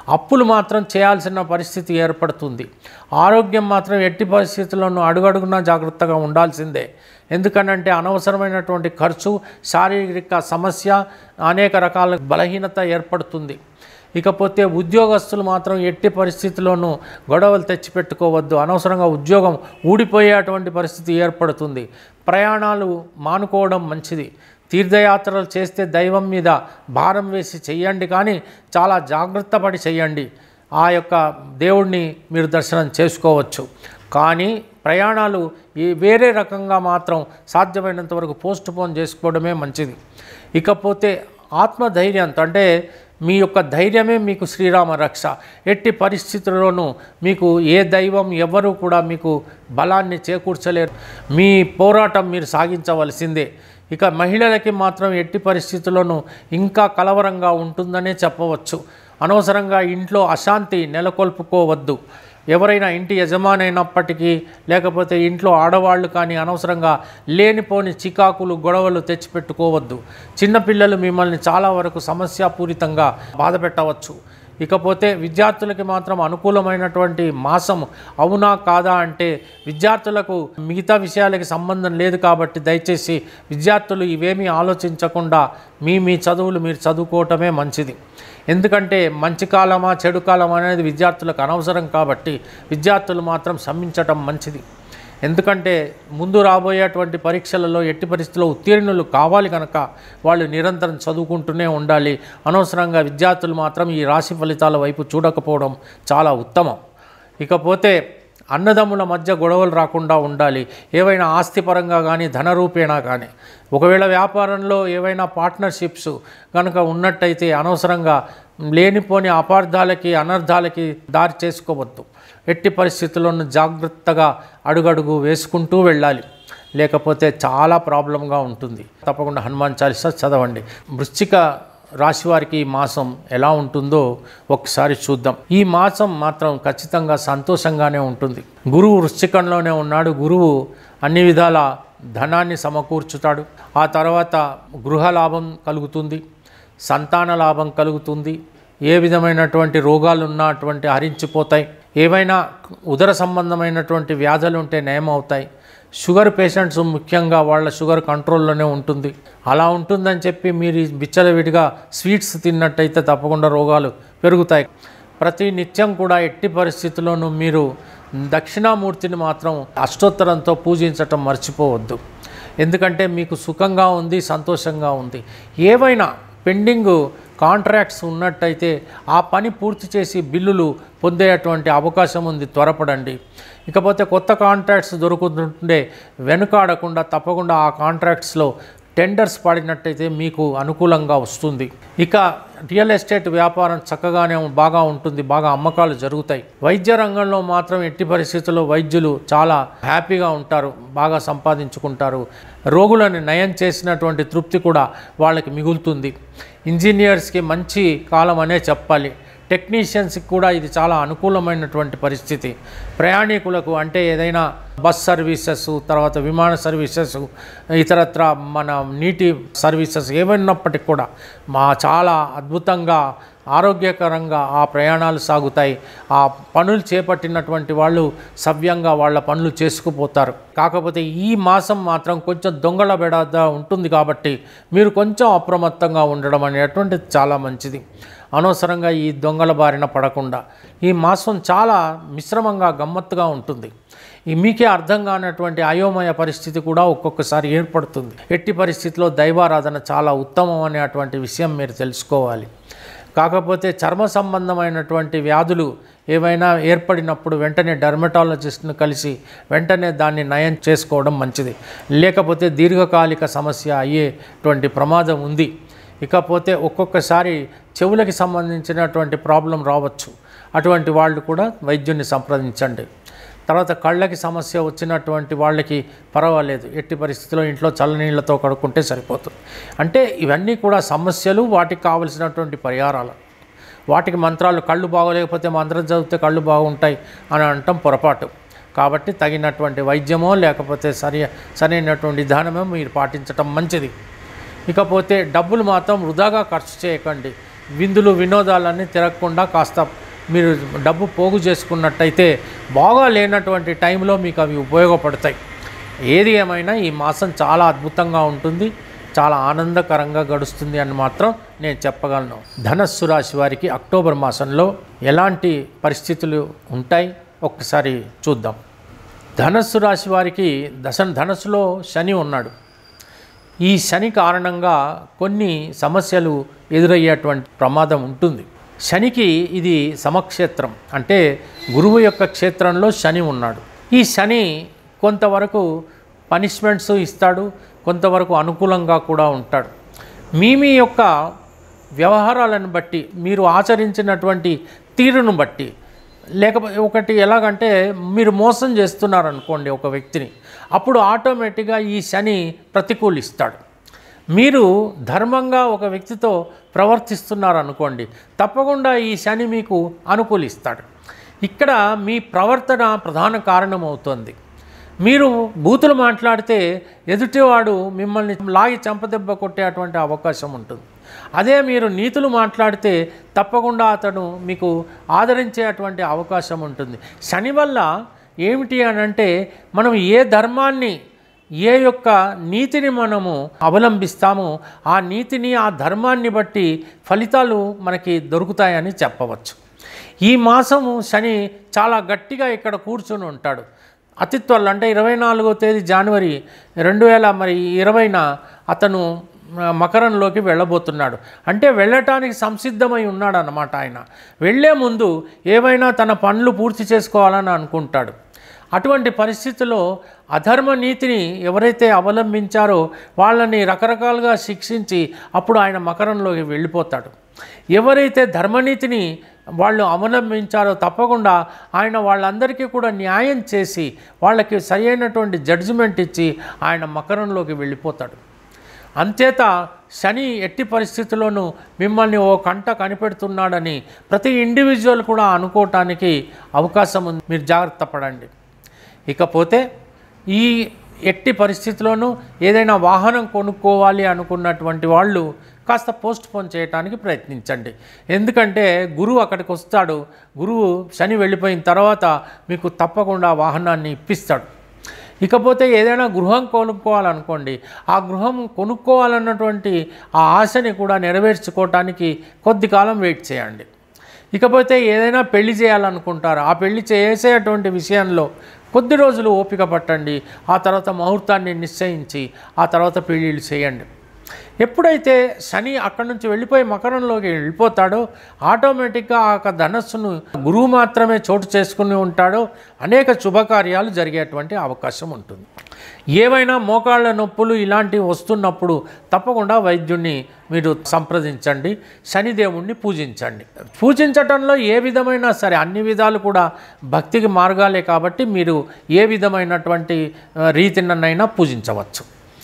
అప్పులు మాత్రం చేయాల్సిన పరిస్థితి ఏర్పడుతుంది ఆరోగ్యం మాత్రం ఎట్టి పరిస్థితుల్లోనూ అడుగడుగునా జాగ్రత్తగా ఉండాల్సిందే ఎందుకనంటే అనవసరమైనటువంటి ఖర్చు శారీరక సమస్య అనేక రకాల బలహీనత ఏర్పడుతుంది ఇకపోతే ఉద్యోగస్తులు మాత్రం ఎట్టి పరిస్థితుల్లోనూ గొడవలు తెచ్చిపెట్టుకోవద్దు అనవసరంగా ఉద్యోగం ఊడిపోయేటువంటి పరిస్థితి ఏర్పడుతుంది ప్రయాణాలు మానుకోవడం మంచిది తీర్థయాత్రలు చేస్తే దైవం మీద భారం వేసి చెయ్యండి కానీ చాలా జాగ్రత్త పడి చెయ్యండి ఆ యొక్క దేవుణ్ణి మీరు దర్శనం చేసుకోవచ్చు కానీ ప్రయాణాలు ఈ వేరే రకంగా మాత్రం సాధ్యమైనంత వరకు పోస్ట్ పోన్ చేసుకోవడమే మంచిది ఇకపోతే ఆత్మధైర్యంతో అంటే మీ యొక్క ధైర్యమే మీకు శ్రీరామ రక్ష ఎట్టి పరిస్థితుల్లోనూ మీకు ఏ దైవం ఎవరు కూడా మీకు బలాన్ని చేకూర్చలేరు మీ పోరాటం మీరు సాగించవలసిందే ఇక మహిళలకి మాత్రం ఎట్టి పరిస్థితుల్లోనూ ఇంకా కలవరంగా ఉంటుందనే చెప్పవచ్చు అనవసరంగా ఇంట్లో అశాంతి నెలకొల్పుకోవద్దు ఎవరైనా ఇంటి యజమాని అయినప్పటికీ లేకపోతే ఇంట్లో ఆడవాళ్ళు కానీ అనవసరంగా లేనిపోని చికాకులు గొడవలు తెచ్చిపెట్టుకోవద్దు చిన్నపిల్లలు మిమ్మల్ని చాలా వరకు సమస్యాపూరితంగా బాధ పెట్టవచ్చు ఇకపోతే విద్యార్థులకి మాత్రం అనుకూలమైనటువంటి మాసం అవునా కాదా అంటే విద్యార్థులకు మిగతా విషయాలకి సంబంధం లేదు కాబట్టి దయచేసి విద్యార్థులు ఇవేమీ ఆలోచించకుండా మీ మీ చదువులు మీరు చదువుకోవటమే మంచిది ఎందుకంటే మంచి కాలమా చెడు కాలమా అనేది విద్యార్థులకు అనవసరం కాబట్టి విద్యార్థులు మాత్రం సమ్మించటం మంచిది ఎందుకంటే ముందు రాబోయేటువంటి పరీక్షలలో ఎట్టి పరిస్థితుల్లో ఉత్తీర్ణులు కావాలి కనుక వాళ్ళు నిరంతరం చదువుకుంటూనే ఉండాలి అనవసరంగా విద్యార్థులు మాత్రం ఈ రాశి ఫలితాల వైపు చూడకపోవడం చాలా ఉత్తమం ఇకపోతే అన్నదమ్ముల మధ్య గొడవలు రాకుండా ఉండాలి ఏవైనా ఆస్తిపరంగా కానీ ధనరూపేణా కానీ ఒకవేళ వ్యాపారంలో ఏవైనా పార్ట్నర్షిప్స్ కనుక ఉన్నట్టయితే అనవసరంగా లేనిపోని అపార్థాలకి అనర్థాలకి దారి చేసుకోవద్దు ఎట్టి పరిస్థితుల్లోనూ జాగ్రత్తగా అడుగడుగు వేసుకుంటూ వెళ్ళాలి లేకపోతే చాలా ప్రాబ్లంగా ఉంటుంది తప్పకుండా హనుమాన్ చాలీసా చదవండి వృశ్చిక రాశి వారికి ఈ మాసం ఎలా ఉంటుందో ఒకసారి చూద్దాం ఈ మాసం మాత్రం ఖచ్చితంగా సంతోషంగానే ఉంటుంది గురువు వృశ్చికంలోనే ఉన్నాడు గురువు అన్ని విధాల ధనాన్ని సమకూర్చుతాడు ఆ తర్వాత గృహ లాభం కలుగుతుంది సంతాన లాభం కలుగుతుంది ఏ విధమైనటువంటి రోగాలు ఉన్నటువంటి హరించిపోతాయి ఏవైనా ఉదర సంబంధమైనటువంటి వ్యాధులు ఉంటే నయమవుతాయి షుగర్ పేషెంట్స్ ముఖ్యంగా వాళ్ళ షుగర్ కంట్రోల్లోనే ఉంటుంది అలా ఉంటుందని చెప్పి మీరు విచ్చలవిడిగా స్వీట్స్ తిన్నట్టయితే తప్పకుండా రోగాలు పెరుగుతాయి ప్రతి నిత్యం కూడా ఎట్టి పరిస్థితుల్లోనూ మీరు దక్షిణామూర్తిని మాత్రం అష్టోత్తరంతో పూజించటం మర్చిపోవద్దు ఎందుకంటే మీకు సుఖంగా ఉంది సంతోషంగా ఉంది ఏవైనా పెండింగ్ కాంట్రాక్ట్స్ ఉన్నట్టయితే ఆ పని పూర్తి చేసి బిల్లులు పొందేటువంటి అవకాశం ఉంది త్వరపడండి ఇకపోతే కొత్త కాంట్రాక్ట్స్ దొరుకుతుంటే వెనుకాడకుండా తప్పకుండా ఆ కాంట్రాక్ట్స్లో టెండర్స్ పడినట్టయితే మీకు అనుకూలంగా వస్తుంది ఇక రియల్ ఎస్టేట్ వ్యాపారం చక్కగానే బాగా ఉంటుంది బాగా అమ్మకాలు జరుగుతాయి వైద్య రంగంలో మాత్రం ఎట్టి పరిస్థితుల్లో వైద్యులు చాలా హ్యాపీగా ఉంటారు బాగా సంపాదించుకుంటారు రోగులను నయం చేసినటువంటి తృప్తి కూడా వాళ్ళకి మిగులుతుంది ఇంజనీర్స్కి మంచి కాలం అనే చెప్పాలి టెక్నీషియన్స్కి కూడా ఇది చాలా అనుకూలమైనటువంటి పరిస్థితి ప్రయాణికులకు అంటే ఏదైనా బస్ సర్వీసెస్ తర్వాత విమాన సర్వీసెస్ ఇతరత్ర మన నీటి సర్వీసెస్ ఏమైనప్పటికీ కూడా మా చాలా అద్భుతంగా ఆరోగ్యకరంగా ఆ ప్రయాణాలు సాగుతాయి ఆ పనులు చేపట్టినటువంటి వాళ్ళు సవ్యంగా వాళ్ళ పనులు చేసుకుపోతారు కాకపోతే ఈ మాసం మాత్రం కొంచెం దొంగల బెడద ఉంటుంది కాబట్టి మీరు కొంచెం అప్రమత్తంగా ఉండడం అనేటువంటిది చాలా మంచిది అనవసరంగా ఈ దొంగల బారిన పడకుండా ఈ మాసం చాలా మిశ్రమంగా గమ్మత్తుగా ఉంటుంది ఈ మీకే అర్థం కానటువంటి అయోమయ పరిస్థితి కూడా ఒక్కొక్కసారి ఏర్పడుతుంది ఎట్టి పరిస్థితిలో దైవారాధన చాలా ఉత్తమం అనేటువంటి విషయం మీరు తెలుసుకోవాలి కాకపోతే చర్మ సంబంధమైనటువంటి వ్యాధులు ఏవైనా ఏర్పడినప్పుడు వెంటనే డర్మటాలజిస్ట్ను కలిసి వెంటనే దాన్ని నయం చేసుకోవడం మంచిది లేకపోతే దీర్ఘకాలిక సమస్య అయ్యేటువంటి ప్రమాదం ఉంది ఇకపోతే ఒక్కొక్కసారి చెవులకి సంబంధించినటువంటి ప్రాబ్లం రావచ్చు అటువంటి వాళ్ళు కూడా వైద్యుని సంప్రదించండి తర్వాత కళ్ళకి సమస్య వచ్చినటువంటి వాళ్ళకి పర్వాలేదు ఎట్టి పరిస్థితిలో ఇంట్లో చల్లనీళ్ళతో కడుక్కుంటే సరిపోతుంది అంటే ఇవన్నీ కూడా సమస్యలు వాటికి కావలసినటువంటి పరిహారాలు వాటికి మంత్రాలు కళ్ళు బాగోలేకపోతే మంత్రం చదివితే కళ్ళు బాగుంటాయి అని అనటం పొరపాటు కాబట్టి తగినటువంటి వైద్యమో లేకపోతే సరి సరైనటువంటి విధానమో మీరు పాటించటం మంచిది ఇకపోతే డబ్బులు మాత్రం వృధాగా ఖర్చు చేయకండి విందులు వినోదాలన్నీ తిరగకుండా కాస్త మీరు డబ్బు పోగు చేసుకున్నట్టయితే బాగా లేనటువంటి టైంలో మీకు అవి ఉపయోగపడతాయి ఏది ఏమైనా ఈ మాసం చాలా అద్భుతంగా ఉంటుంది చాలా ఆనందకరంగా గడుస్తుంది అని మాత్రం నేను చెప్పగలను ధనస్సు రాశి వారికి అక్టోబర్ మాసంలో ఎలాంటి పరిస్థితులు ఉంటాయి ఒక్కసారి చూద్దాం ధనస్సు రాశి వారికి దశ ధనస్సులో శని ఉన్నాడు ఈ శని కారణంగా కొన్ని సమస్యలు ఎదురయ్యేటువంటి ప్రమాదం ఉంటుంది శనికి ఇది సమక్షేత్రం అంటే గురువు యొక్క క్షేత్రంలో శని ఉన్నాడు ఈ శని కొంతవరకు పనిష్మెంట్స్ ఇస్తాడు కొంతవరకు అనుకూలంగా కూడా ఉంటాడు మీ మీ యొక్క వ్యవహారాలను బట్టి మీరు ఆచరించినటువంటి తీరును బట్టి లేకపోతే ఒకటి ఎలాగంటే మీరు మోసం చేస్తున్నారనుకోండి ఒక వ్యక్తిని అప్పుడు ఆటోమేటిక్గా ఈ శని ప్రతికూలిస్తాడు మీరు ధర్మంగా ఒక వ్యక్తితో ప్రవర్తిస్తున్నారనుకోండి తప్పకుండా ఈ శని మీకు అనుకూలిస్తాడు ఇక్కడ మీ ప్రవర్తన ప్రధాన కారణమవుతుంది మీరు బూతులు మాట్లాడితే ఎదుటివాడు మిమ్మల్ని లాగి చంపదెబ్బ కొట్టేటువంటి అవకాశం ఉంటుంది అదే మీరు నీతులు మాట్లాడితే తప్పకుండా అతను మీకు ఆదరించేటువంటి అవకాశం ఉంటుంది శని వల్ల ఏమిటి అని అంటే మనం ఏ ధర్మాన్ని ఏ యొక్క నీతిని మనము అవలంబిస్తామో ఆ నీతిని ఆ ధర్మాన్ని బట్టి ఫలితాలు మనకి దొరుకుతాయని చెప్పవచ్చు ఈ మాసము శని చాలా గట్టిగా ఇక్కడ కూర్చొని ఉంటాడు అతి త్వరలో అంటే ఇరవై నాలుగో తేదీ జనవరి రెండు వేల మరి ఇరవైన అతను ఆ, మకరంలోకి వెళ్ళబోతున్నాడు అంటే వెళ్ళటానికి సంసిద్ధమై ఉన్నాడు అన్నమాట ఆయన వెళ్ళే ముందు ఏవైనా తన పనులు పూర్తి చేసుకోవాలని అనుకుంటాడు అటువంటి పరిస్థితుల్లో అధర్మ నీతిని ఎవరైతే అవలంబించారో వాళ్ళని రకరకాలుగా శిక్షించి అప్పుడు ఆయన మకరంలోకి వెళ్ళిపోతాడు ఎవరైతే ధర్మనీతిని వాళ్ళు అవలంబించారో తప్పకుండా ఆయన వాళ్ళందరికీ కూడా న్యాయం చేసి వాళ్ళకి సరైనటువంటి జడ్జిమెంట్ ఇచ్చి ఆయన మకరంలోకి వెళ్ళిపోతాడు అంచేత శని ఎట్టి పరిస్థితుల్లోనూ మిమ్మల్ని ఓ కంట కనిపెడుతున్నాడని ప్రతి ఇండివిజువల్ కూడా అనుకోవటానికి అవకాశం ఉంది మీరు జాగ్రత్త పడండి ఇకపోతే ఈ ఎట్టి పరిస్థితిలోనూ ఏదైనా వాహనం కొనుక్కోవాలి అనుకున్నటువంటి వాళ్ళు కాస్త పోస్ట్ పోన్ చేయడానికి ప్రయత్నించండి ఎందుకంటే గురువు అక్కడికి వస్తాడు గురువు శని వెళ్ళిపోయిన తర్వాత మీకు తప్పకుండా వాహనాన్ని ఇప్పిస్తాడు ఇకపోతే ఏదైనా గృహం కొనుక్కోవాలనుకోండి ఆ గృహం కొనుక్కోవాలన్నటువంటి ఆ ఆశని కూడా నెరవేర్చుకోవటానికి కొద్ది కాలం వెయిట్ చేయండి ఇకపోతే ఏదైనా పెళ్లి చేయాలనుకుంటారు ఆ పెళ్లి చేసేటువంటి విషయంలో కొద్ది రోజులు ఓపిక పట్టండి ఆ తర్వాత ముహూర్తాన్ని నిశ్చయించి ఆ తర్వాత పెళ్ళిళ్ళు చేయండి ఎప్పుడైతే శని అక్కడి నుంచి వెళ్ళిపోయి మకరంలోకి వెళ్ళిపోతాడో ఆటోమేటిక్గా ఆ యొక్క ధనస్సును గురువు మాత్రమే చోటు చేసుకుని ఉంటాడో అనేక శుభకార్యాలు జరిగేటువంటి అవకాశం ఉంటుంది ఏవైనా మోకాళ్ళ నొప్పులు ఇలాంటివి వస్తున్నప్పుడు తప్పకుండా వైద్యుణ్ణి మీరు సంప్రదించండి శనిదేవుణ్ణి పూజించండి పూజించటంలో ఏ విధమైన సరే అన్ని విధాలు కూడా భక్తికి మార్గాలే కాబట్టి మీరు ఏ విధమైనటువంటి ఆ, రీతినైనా పూజించవచ్చు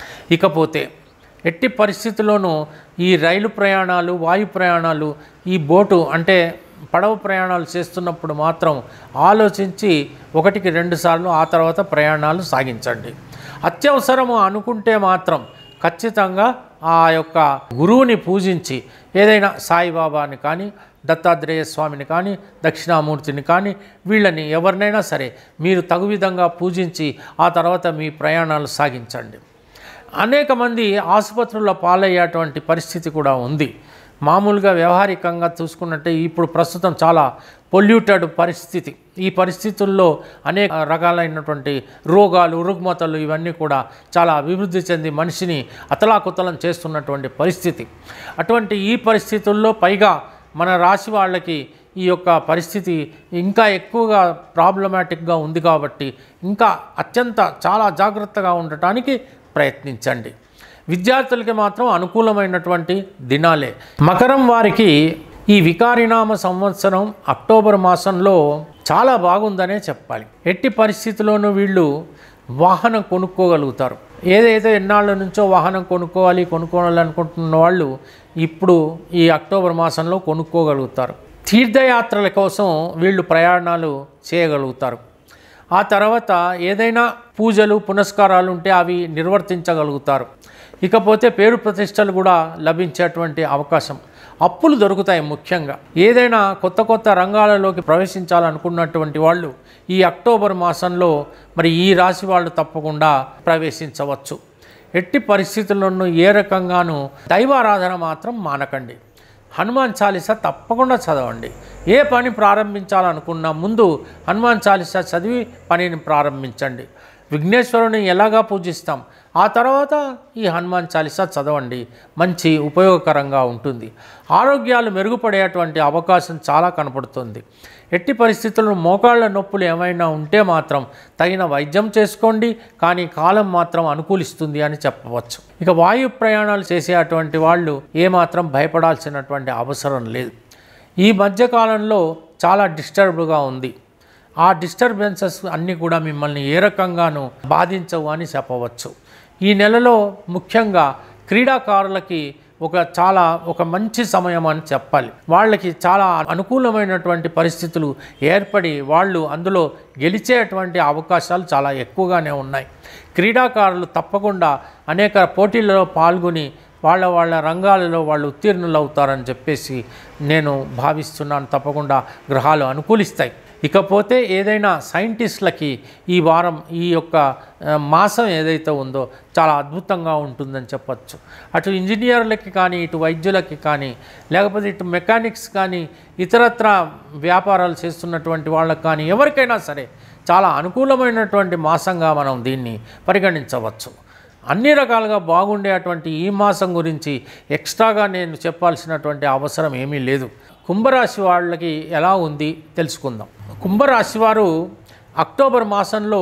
ఇకపోతే ఎట్టి పరిస్థితుల్లోనూ ఈ రైలు ప్రయాణాలు వాయు ప్రయాణాలు ఈ బోటు అంటే పడవ ప్రయాణాలు చేస్తున్నప్పుడు మాత్రం ఆలోచించి ఒకటికి రెండు సార్లు ఆ తర్వాత ప్రయాణాలు సాగించండి అత్యవసరము అనుకుంటే మాత్రం ఖచ్చితంగా ఆ యొక్క గురువుని పూజించి ఏదైనా సాయిబాబాని కానీ దత్తాత్రేయ స్వామిని కానీ దక్షిణామూర్తిని కానీ వీళ్ళని ఎవరినైనా సరే మీరు తగు విధంగా పూజించి ఆ తర్వాత మీ ప్రయాణాలు సాగించండి అనేక మంది ఆసుపత్రుల్లో పాలయ్యేటువంటి పరిస్థితి కూడా ఉంది మామూలుగా వ్యవహారికంగా చూసుకున్నట్టే ఇప్పుడు ప్రస్తుతం చాలా పొల్యూటెడ్ పరిస్థితి ఈ పరిస్థితుల్లో అనేక రకాలైనటువంటి రోగాలు రుగ్మతలు ఇవన్నీ కూడా చాలా అభివృద్ధి చెంది మనిషిని అతలాకుతలం చేస్తున్నటువంటి పరిస్థితి అటువంటి ఈ పరిస్థితుల్లో పైగా మన రాశి వాళ్ళకి ఈ యొక్క పరిస్థితి ఇంకా ఎక్కువగా ప్రాబ్లమాటిక్గా ఉంది కాబట్టి ఇంకా అత్యంత చాలా జాగ్రత్తగా ఉండటానికి ప్రయత్నించండి విద్యార్థులకి మాత్రం అనుకూలమైనటువంటి దినాలే మకరం వారికి ఈ వికారినామ సంవత్సరం అక్టోబర్ మాసంలో చాలా బాగుందనే చెప్పాలి ఎట్టి పరిస్థితుల్లోనూ వీళ్ళు వాహనం కొనుక్కోగలుగుతారు ఏదైతే ఎన్నాళ్ళ నుంచో వాహనం కొనుక్కోవాలి కొనుక్కోవాలి అనుకుంటున్న వాళ్ళు ఇప్పుడు ఈ అక్టోబర్ మాసంలో కొనుక్కోగలుగుతారు తీర్థయాత్రల కోసం వీళ్ళు ప్రయాణాలు చేయగలుగుతారు ఆ తర్వాత ఏదైనా పూజలు పునస్కారాలు ఉంటే అవి నిర్వర్తించగలుగుతారు ఇకపోతే పేరు ప్రతిష్టలు కూడా లభించేటువంటి అవకాశం అప్పులు దొరుకుతాయి ముఖ్యంగా ఏదైనా కొత్త కొత్త రంగాలలోకి ప్రవేశించాలనుకున్నటువంటి వాళ్ళు ఈ అక్టోబర్ మాసంలో మరి ఈ రాశి వాళ్ళు తప్పకుండా ప్రవేశించవచ్చు ఎట్టి పరిస్థితుల్లోనూ ఏ రకంగానూ దైవారాధన మాత్రం మానకండి హనుమాన్ చాలీస తప్పకుండా చదవండి ఏ పని ప్రారంభించాలనుకున్నా ముందు హనుమాన్ చాలీస చదివి పనిని ప్రారంభించండి విఘ్నేశ్వరుని ఎలాగా పూజిస్తాం ఆ తర్వాత ఈ హనుమాన్ చాలీస చదవండి మంచి ఉపయోగకరంగా ఉంటుంది ఆరోగ్యాలు మెరుగుపడేటువంటి అవకాశం చాలా కనపడుతుంది ఎట్టి పరిస్థితుల్లో మోకాళ్ళ నొప్పులు ఏమైనా ఉంటే మాత్రం తగిన వైద్యం చేసుకోండి కానీ కాలం మాత్రం అనుకూలిస్తుంది అని చెప్పవచ్చు ఇక వాయు ప్రయాణాలు చేసేటువంటి వాళ్ళు ఏమాత్రం భయపడాల్సినటువంటి అవసరం లేదు ఈ మధ్యకాలంలో చాలా డిస్టర్బ్డ్గా ఉంది ఆ డిస్టర్బెన్సెస్ అన్నీ కూడా మిమ్మల్ని ఏ రకంగానూ బాధించవు అని చెప్పవచ్చు ఈ నెలలో ముఖ్యంగా క్రీడాకారులకి ఒక చాలా ఒక మంచి సమయం అని చెప్పాలి వాళ్ళకి చాలా అనుకూలమైనటువంటి పరిస్థితులు ఏర్పడి వాళ్ళు అందులో గెలిచేటువంటి అవకాశాలు చాలా ఎక్కువగానే ఉన్నాయి క్రీడాకారులు తప్పకుండా అనేక పోటీలలో పాల్గొని వాళ్ళ వాళ్ళ రంగాలలో వాళ్ళు ఉత్తీర్ణులు అవుతారని చెప్పేసి నేను భావిస్తున్నాను తప్పకుండా గ్రహాలు అనుకూలిస్తాయి ఇకపోతే ఏదైనా సైంటిస్టులకి ఈ వారం ఈ యొక్క ఆ, మాసం ఏదైతే ఉందో చాలా అద్భుతంగా ఉంటుందని చెప్పచ్చు అటు ఇంజనీర్లకి కానీ ఇటు వైద్యులకి కానీ లేకపోతే ఇటు మెకానిక్స్ కానీ ఇతరత్ర వ్యాపారాలు చేస్తున్నటువంటి వాళ్ళకి కానీ ఎవరికైనా సరే చాలా అనుకూలమైనటువంటి మాసంగా మనం దీన్ని పరిగణించవచ్చు అన్ని రకాలుగా బాగుండేటువంటి ఈ మాసం గురించి ఎక్స్ట్రాగా నేను చెప్పాల్సినటువంటి అవసరం ఏమీ లేదు కుంభరాశి వాళ్ళకి ఎలా ఉంది తెలుసుకుందాం కుంభరాశి వారు అక్టోబర్ మాసంలో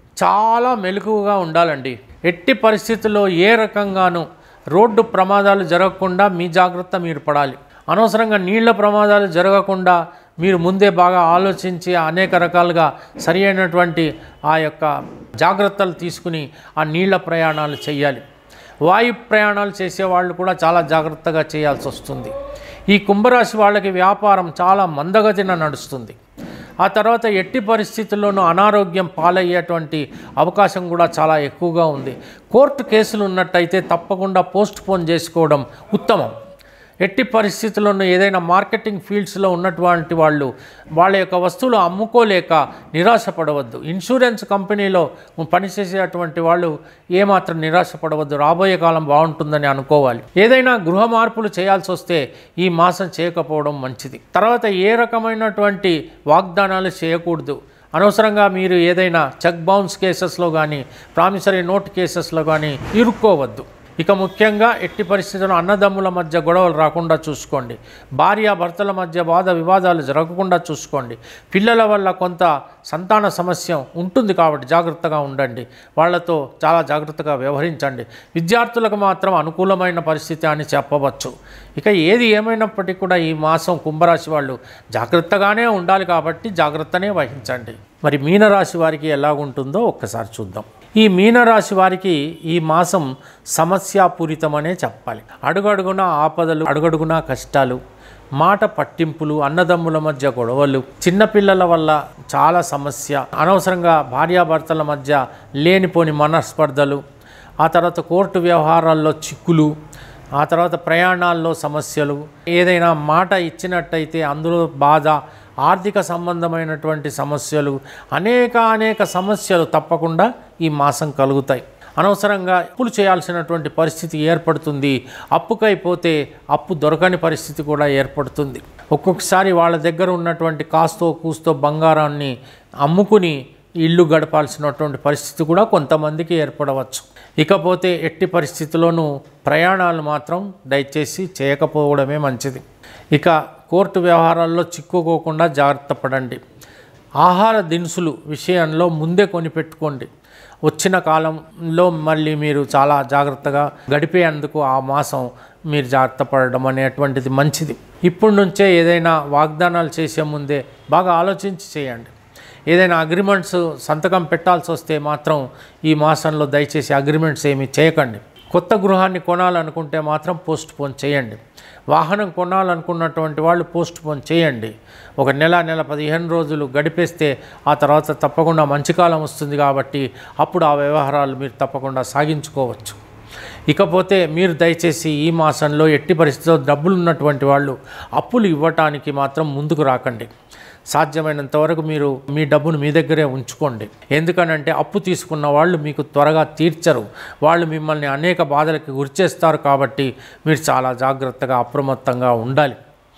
చాలా మెలకువగా ఉండాలండి ఎట్టి పరిస్థితుల్లో ఏ రకంగానూ రోడ్డు ప్రమాదాలు జరగకుండా మీ జాగ్రత్త మీరు పడాలి అనవసరంగా నీళ్ల ప్రమాదాలు జరగకుండా మీరు ముందే బాగా ఆలోచించి అనేక రకాలుగా సరి అయినటువంటి ఆ యొక్క జాగ్రత్తలు తీసుకుని ఆ నీళ్ల ప్రయాణాలు చేయాలి వాయు ప్రయాణాలు చేసేవాళ్ళు కూడా చాలా జాగ్రత్తగా చేయాల్సి వస్తుంది ఈ కుంభరాశి వాళ్ళకి వ్యాపారం చాలా మందగతిన నడుస్తుంది ఆ తర్వాత ఎట్టి పరిస్థితుల్లోనూ అనారోగ్యం పాలయ్యేటువంటి అవకాశం కూడా చాలా ఎక్కువగా ఉంది కోర్టు కేసులు ఉన్నట్టయితే తప్పకుండా పోస్ట్ పోన్ చేసుకోవడం ఉత్తమం ఎట్టి పరిస్థితుల్లోనూ ఏదైనా మార్కెటింగ్ ఫీల్డ్స్లో ఉన్నటువంటి వాళ్ళు వాళ్ళ యొక్క వస్తువులు అమ్ముకోలేక నిరాశపడవద్దు ఇన్సూరెన్స్ కంపెనీలో పనిచేసేటువంటి వాళ్ళు ఏమాత్రం నిరాశపడవద్దు రాబోయే కాలం బాగుంటుందని అనుకోవాలి ఏదైనా గృహ మార్పులు చేయాల్సి వస్తే ఈ మాసం చేయకపోవడం మంచిది తర్వాత ఏ రకమైనటువంటి వాగ్దానాలు చేయకూడదు అనవసరంగా మీరు ఏదైనా చెక్ బౌన్స్ కేసెస్లో కానీ ప్రామిసరీ నోట్ కేసెస్లో కానీ ఇరుక్కోవద్దు ఇక ముఖ్యంగా ఎట్టి పరిస్థితుల్లో అన్నదమ్ముల మధ్య గొడవలు రాకుండా చూసుకోండి భార్య భర్తల మధ్య వాద వివాదాలు జరగకుండా చూసుకోండి పిల్లల వల్ల కొంత సంతాన సమస్య ఉంటుంది కాబట్టి జాగ్రత్తగా ఉండండి వాళ్ళతో చాలా జాగ్రత్తగా వ్యవహరించండి విద్యార్థులకు మాత్రం అనుకూలమైన పరిస్థితి అని చెప్పవచ్చు ఇక ఏది ఏమైనప్పటికీ కూడా ఈ మాసం కుంభరాశి వాళ్ళు జాగ్రత్తగానే ఉండాలి కాబట్టి జాగ్రత్తనే వహించండి మరి మీనరాశి వారికి ఎలాగుంటుందో ఒక్కసారి చూద్దాం ఈ మీనరాశి వారికి ఈ మాసం సమస్యాపూరితమనే చెప్పాలి అడుగడుగున ఆపదలు అడుగడుగున కష్టాలు మాట పట్టింపులు అన్నదమ్ముల మధ్య గొడవలు చిన్నపిల్లల వల్ల చాలా సమస్య అనవసరంగా భార్యాభర్తల మధ్య లేనిపోని మనస్పర్ధలు ఆ తర్వాత కోర్టు వ్యవహారాల్లో చిక్కులు ఆ తర్వాత ప్రయాణాల్లో సమస్యలు ఏదైనా మాట ఇచ్చినట్టయితే అందులో బాధ ఆర్థిక సంబంధమైనటువంటి సమస్యలు అనేక అనేక సమస్యలు తప్పకుండా ఈ మాసం కలుగుతాయి అనవసరంగా అప్పులు చేయాల్సినటువంటి పరిస్థితి ఏర్పడుతుంది అప్పుకైపోతే అప్పు దొరకని పరిస్థితి కూడా ఏర్పడుతుంది ఒక్కొక్కసారి వాళ్ళ దగ్గర ఉన్నటువంటి కాస్తో కూస్తో బంగారాన్ని అమ్ముకుని ఇల్లు గడపాల్సినటువంటి పరిస్థితి కూడా కొంతమందికి ఏర్పడవచ్చు ఇకపోతే ఎట్టి పరిస్థితుల్లోనూ ప్రయాణాలు మాత్రం దయచేసి చేయకపోవడమే మంచిది ఇక కోర్టు వ్యవహారాల్లో చిక్కుకోకుండా జాగ్రత్త పడండి ఆహార దినుసులు విషయంలో ముందే కొనిపెట్టుకోండి వచ్చిన కాలంలో మళ్ళీ మీరు చాలా జాగ్రత్తగా గడిపేందుకు ఆ మాసం మీరు జాగ్రత్త పడడం అనేటువంటిది మంచిది ఇప్పటి నుంచే ఏదైనా వాగ్దానాలు చేసే ముందే బాగా ఆలోచించి చేయండి ఏదైనా అగ్రిమెంట్స్ సంతకం పెట్టాల్సి వస్తే మాత్రం ఈ మాసంలో దయచేసి అగ్రిమెంట్స్ ఏమీ చేయకండి కొత్త గృహాన్ని కొనాలనుకుంటే మాత్రం పోస్ట్ పోన్ చేయండి వాహనం కొనాలనుకున్నటువంటి వాళ్ళు పోస్ట్ పోన్ చేయండి ఒక నెల నెల పదిహేను రోజులు గడిపేస్తే ఆ తర్వాత తప్పకుండా మంచి కాలం వస్తుంది కాబట్టి అప్పుడు ఆ వ్యవహారాలు మీరు తప్పకుండా సాగించుకోవచ్చు ఇకపోతే మీరు దయచేసి ఈ మాసంలో ఎట్టి పరిస్థితుల్లో డబ్బులు ఉన్నటువంటి వాళ్ళు అప్పులు ఇవ్వటానికి మాత్రం ముందుకు రాకండి సాధ్యమైనంత వరకు మీరు మీ డబ్బును మీ దగ్గరే ఉంచుకోండి ఎందుకనంటే అప్పు తీసుకున్న వాళ్ళు మీకు త్వరగా తీర్చరు వాళ్ళు మిమ్మల్ని అనేక బాధలకి గురిచేస్తారు కాబట్టి మీరు చాలా జాగ్రత్తగా అప్రమత్తంగా ఉండాలి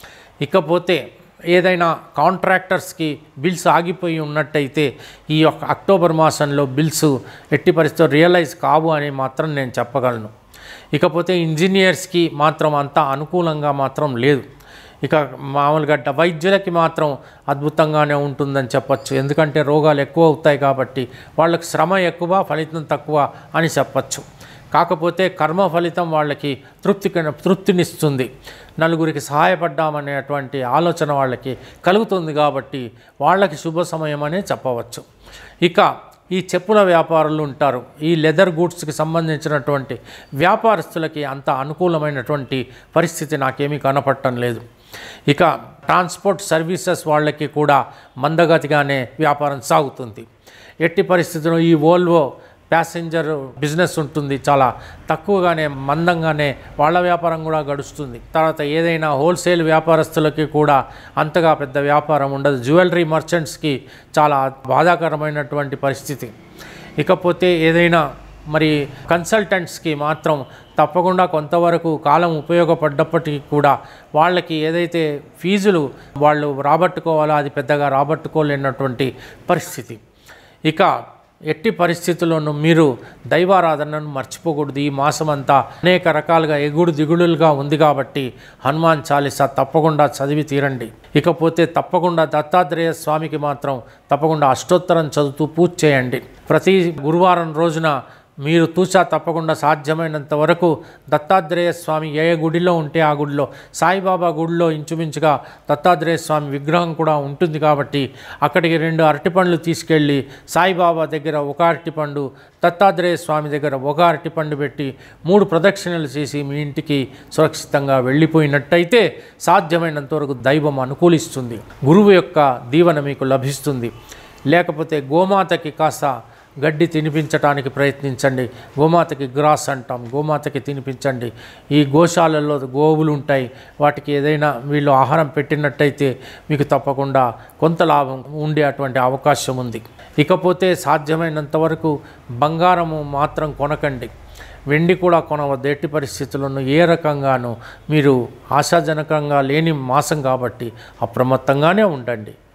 ఇకపోతే ఏదైనా కాంట్రాక్టర్స్కి బిల్స్ ఆగిపోయి ఉన్నట్టయితే ఈ యొక్క అక్టోబర్ మాసంలో బిల్స్ ఎట్టి పరిస్థితుల్లో రియలైజ్ కావు అని మాత్రం నేను చెప్పగలను ఇకపోతే ఇంజనీర్స్కి మాత్రం అంత అనుకూలంగా మాత్రం లేదు ఇక మామూలుగా డ- వైద్యులకి మాత్రం అద్భుతంగానే ఉంటుందని చెప్పచ్చు ఎందుకంటే రోగాలు ఎక్కువ అవుతాయి కాబట్టి వాళ్ళకి శ్రమ ఎక్కువ ఫలితం తక్కువ అని చెప్పచ్చు కాకపోతే కర్మ ఫలితం వాళ్ళకి తృప్తి తృప్తినిస్తుంది నలుగురికి సహాయపడ్డామనేటువంటి ఆలోచన వాళ్ళకి కలుగుతుంది కాబట్టి వాళ్ళకి శుభ సమయం అనే చెప్పవచ్చు ఇక ఈ చెప్పుల వ్యాపారులు ఉంటారు ఈ లెదర్ గూడ్స్కి సంబంధించినటువంటి వ్యాపారస్తులకి అంత అనుకూలమైనటువంటి పరిస్థితి నాకేమీ కనపడటం లేదు ఇక ట్రాన్స్పోర్ట్ సర్వీసెస్ వాళ్ళకి కూడా మందగతిగానే వ్యాపారం సాగుతుంది ఎట్టి పరిస్థితుల్లో ఈ వోల్వో ప్యాసింజర్ బిజినెస్ ఉంటుంది చాలా తక్కువగానే మందంగానే వాళ్ళ వ్యాపారం కూడా గడుస్తుంది తర్వాత ఏదైనా హోల్సేల్ వ్యాపారస్తులకి కూడా అంతగా పెద్ద వ్యాపారం ఉండదు జ్యువెలరీ మర్చెంట్స్కి చాలా బాధాకరమైనటువంటి పరిస్థితి ఇకపోతే ఏదైనా మరి కన్సల్టెంట్స్కి మాత్రం తప్పకుండా కొంతవరకు కాలం ఉపయోగపడ్డప్పటికీ కూడా వాళ్ళకి ఏదైతే ఫీజులు వాళ్ళు రాబట్టుకోవాలో అది పెద్దగా రాబట్టుకోలేనటువంటి పరిస్థితి ఇక ఎట్టి పరిస్థితుల్లోనూ మీరు దైవారాధనను మర్చిపోకూడదు ఈ మాసం అంతా అనేక రకాలుగా ఎగుడు దిగుడులుగా ఉంది కాబట్టి హనుమాన్ చాలీసా తప్పకుండా చదివి తీరండి ఇకపోతే తప్పకుండా దత్తాత్రేయ స్వామికి మాత్రం తప్పకుండా అష్టోత్తరం చదువుతూ పూజ చేయండి ప్రతి గురువారం రోజున మీరు తూచా తప్పకుండా సాధ్యమైనంత వరకు దత్తాత్రేయ స్వామి ఏ గుడిలో ఉంటే ఆ గుడిలో సాయిబాబా గుడిలో ఇంచుమించుగా దత్తాత్రేయ స్వామి విగ్రహం కూడా ఉంటుంది కాబట్టి అక్కడికి రెండు అరటిపండ్లు తీసుకెళ్ళి సాయిబాబా దగ్గర ఒక అరటిపండు దత్తాత్రేయ స్వామి దగ్గర ఒక అరటిపండు పెట్టి మూడు ప్రదక్షిణలు చేసి మీ ఇంటికి సురక్షితంగా వెళ్ళిపోయినట్టయితే సాధ్యమైనంత వరకు దైవం అనుకూలిస్తుంది గురువు యొక్క దీవెన మీకు లభిస్తుంది లేకపోతే గోమాతకి కాస్త గడ్డి తినిపించడానికి ప్రయత్నించండి గోమాతకి గ్రాస్ అంటాం గోమాతకి తినిపించండి ఈ గోశాలల్లో గోవులు ఉంటాయి వాటికి ఏదైనా వీళ్ళు ఆహారం పెట్టినట్టయితే మీకు తప్పకుండా కొంత లాభం ఉండే అటువంటి అవకాశం ఉంది ఇకపోతే సాధ్యమైనంత వరకు బంగారము మాత్రం కొనకండి వెండి కూడా కొనవద్దు ఎట్టి పరిస్థితులను ఏ రకంగానూ మీరు ఆశాజనకంగా లేని మాసం కాబట్టి అప్రమత్తంగానే ఉండండి